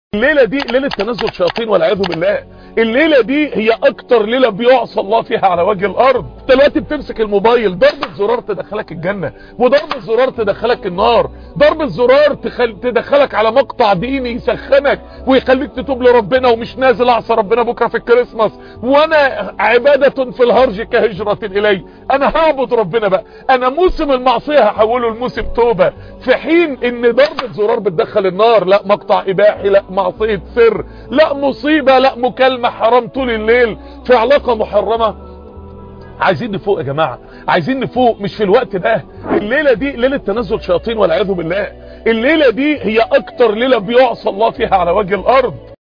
الليلة دي ليلة تنزل شياطين والعياذ بالله الليلة دي هي اكتر ليلة بيعصى الله فيها على وجه الارض انت دلوقتي بتمسك الموبايل ضربة زرار تدخلك الجنة وضربة زرار تدخلك النار ضربة زرار تخل... تدخلك على مقطع ديني يسخنك ويخليك تتوب لربنا ومش نازل اعصى ربنا بكرة في الكريسماس وانا عبادة في الهرج كهجرة الي انا هعبد ربنا بقى انا موسم المعصية هحوله لموسم توبة في حين ان ضربة زرار بتدخل النار لا مقطع اباحي لا معصية سر لا مصيبة لا مكالمة حرام طول الليل في علاقة محرمة عايزين نفوق يا جماعة عايزين نفوق مش في الوقت ده الليلة دي ليلة تنزل شياطين والعياذ بالله الليلة دي هي اكتر ليلة بيعصى الله فيها على وجه الارض